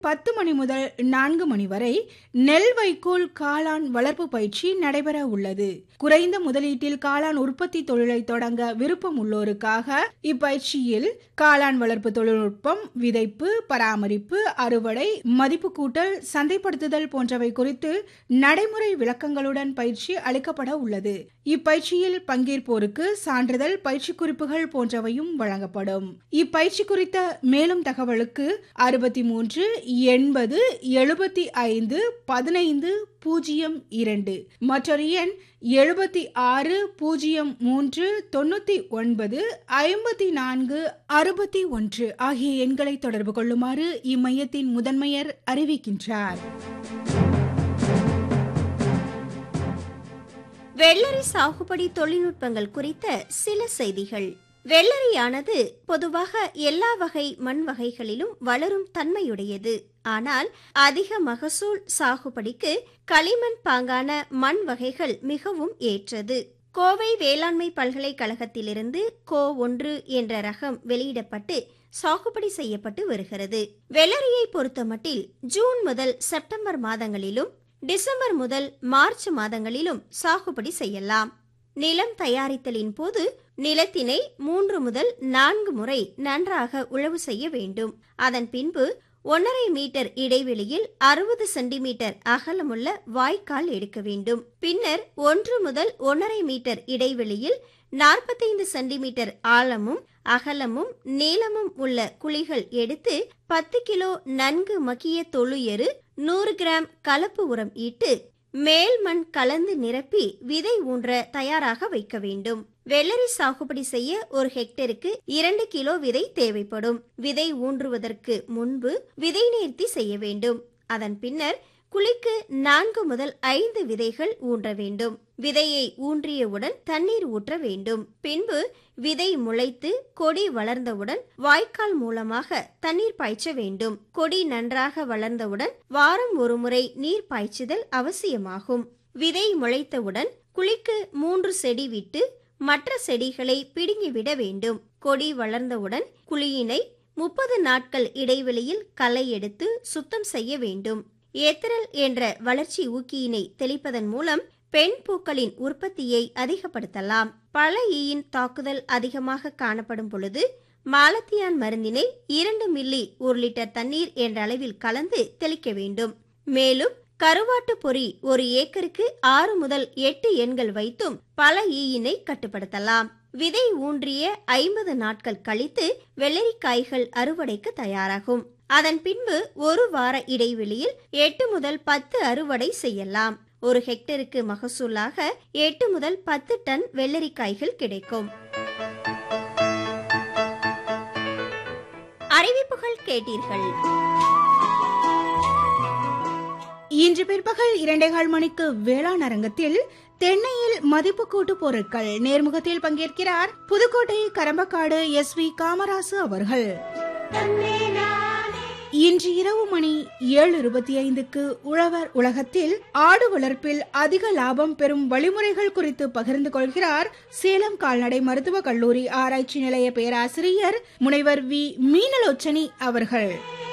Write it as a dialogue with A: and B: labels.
A: பத்து மணி முதல் நான்கு மணி வரை நெல் வைக்கோல் காளான் வளர்ப்பு பயிற்சி நடைபெற உள்ளது குறைந்த முதலீட்டில் காளான் உற்பத்தி தொழிலை தொடங்க விருப்பம் உள்ளோருக்காக இப்பயிற்சியில் காளான் வளர்ப்பு தொழில்நுட்பம் விதைப்பு பராமரிப்பு அறுவடை மதிப்பு கூட்டல் சந்தைப்படுத்துதல் போன்றவை குறித்து நடைமுறை விளக்கங்களுடன் பயிற்சி அளிக்கப்பட உள்ளது இப்பயிற்சியில் பங்கேற்போருக்கு சான்றிதழ் பயிற்சி குறிப்புகள் போன்றவையும் வழங்கப்படும் இப்பயிற்சி குறித்த மேலும் தகவலுக்கு அறுபத்தி மூன்று எண்பது எழுபத்தி ஐந்து பதினைந்து பூஜ்ஜியம் இரண்டு மற்றொரு எண் எழுபத்தி ஆறு பூஜ்ஜியம் மூன்று தொண்ணூத்தி ஒன்பது ஐம்பத்தி நான்கு அறுபத்தி ஒன்று ஆகிய எண்களை தொடர்பு கொள்ளுமாறு இம்மையத்தின் முதன்மையர் அறிவிக்கின்றார்
B: வெள்ளரி சாகுபடி தொழில்நுட்பங்கள் குறித்த சில செய்திகள் வெள்ளரியானது பொதுவாக எல்லா வகை மண் வகைகளிலும் வளரும் தன்மையுடையது ஆனால் அதிக மகசூல் சாகுபடிக்கு களிமண் பாங்கான மண் வகைகள் மிகவும் ஏற்றது கோவை வேளாண்மை பல்கலைக்கழகத்திலிருந்து கோ ஒன்று என்ற ரகம் வெளியிடப்பட்டு சாகுபடி செய்யப்பட்டு வருகிறது வெள்ளரியை பொறுத்தமட்டில் ஜூன் முதல் செப்டம்பர் மாதங்களிலும் டிசம்பர் முதல் மார்ச் மாதங்களிலும் சாகுபடி செய்யலாம் நிலம் தயாரித்தலின் போது நிலத்தினை மூன்று முதல் நான்கு முறை நன்றாக உழவு செய்ய வேண்டும் அதன் பின்பு ஒன்றரை மீட்டர் இடைவெளியில் அறுபது சென்டிமீட்டர் அகலமுள்ள வாய்க்கால் எடுக்க வேண்டும் பின்னர் ஒன்று முதல் ஒன்றரை மீட்டர் இடைவெளியில் நாற்பத்தைந்து சென்டிமீட்டர் ஆழமும் அகலமும் நீளமும் உள்ள குழிகள் எடுத்து பத்து கிலோ நன்கு மக்கிய தொழு எரு நூறு கிராம் கலப்பு உரம் இட்டு மேல் மண் கலந்து நிரப்பி விதை ஊன்ற தயாராக வைக்க வேண்டும் வெள்ளரி சாகுபடி செய்ய ஒரு ஹெக்டருக்கு இரண்டு கிலோ விதை தேவைப்படும் விதை ஊன்றுவதற்கு முன்பு விதை நேர்த்தி செய்ய வேண்டும் அதன் பின்னர் குழிக்கு நான்கு முதல் ஐந்து விதைகள் ஊன்ற வேண்டும் விதையை ஊன்றியவுடன் தண்ணீர் ஊற்ற வேண்டும் பின்பு விதை முளைத்து கொடி வளர்ந்தவுடன் வாய்க்கால் மூலமாக தண்ணீர் பாய்ச்ச வேண்டும் கொடி நன்றாக வளர்ந்தவுடன் வாரம் ஒரு முறை நீர் பாய்ச்சுதல் அவசியமாகும் விதை முளைத்தவுடன் குழிக்கு மூன்று செடி விட்டு மற்ற செடிகளை பிடுங்கிவிட வேண்டும் கொடி வளர்ந்தவுடன் குழியினை முப்பது நாட்கள் இடைவெளியில் களை எடுத்து சுத்தம் செய்ய வேண்டும் ஏத்தரல் என்ற வளர்ச்சி ஊக்கியினை தெளிப்பதன் மூலம் பெண் பூக்களின் உற்பத்தியை அதிகப்படுத்தலாம் பல ஈயின் தாக்குதல் அதிகமாக காணப்படும் பொழுது மாலத்தியான் மருந்தினை இரண்டு மில்லி ஒரு லிட்டர் தண்ணீர் என்ற அளவில் கலந்து தெளிக்க வேண்டும் மேலும் கருவாட்டு பொறி ஒரு ஏக்கருக்கு ஆறு முதல் எட்டு எண்கள் வைத்தும் பல ஈயினை கட்டுப்படுத்தலாம் விதை ஊன்றிய ஐம்பது நாட்கள் கழித்து வெள்ளரிக்காய்கள் அறுவடைக்கு தயாராகும் அதன் பின்பு ஒரு வார இடைவெளியில் எட்டு முதல் பத்து அறுவடை செய்யலாம் ஒரு ஹெக்டருக்கு மகசூலாக எட்டு முதல் பத்து டன் வெள்ளரிக்காய்கள் கிடைக்கும் அறிவிப்புகள் கேட்டீர்கள்
A: இன்று பிற்பகல் இரண்டேகால் மணிக்கு வேளாண் அரங்கத்தில் தென்னையில் மதிப்பு கூட்டு பொருட்கள் நேர்முகத்தில் பங்கேற்கிறார் புதுக்கோட்டை கரம்பக்காடு எஸ் வி காமராசு அவர்கள் இன்று இரவு மணி ஏழு இருபத்தி ஐந்துக்கு உழவர் உலகத்தில் ஆடு வளர்ப்பில் அதிக லாபம் பெறும் வழிமுறைகள் குறித்து பகிர்ந்து கொள்கிறார் சேலம் கால்நடை மருத்துவக் கல்லூரி ஆராய்ச்சி நிலைய பேராசிரியர் முனைவர் வி மீனலோச்சனி அவர்கள்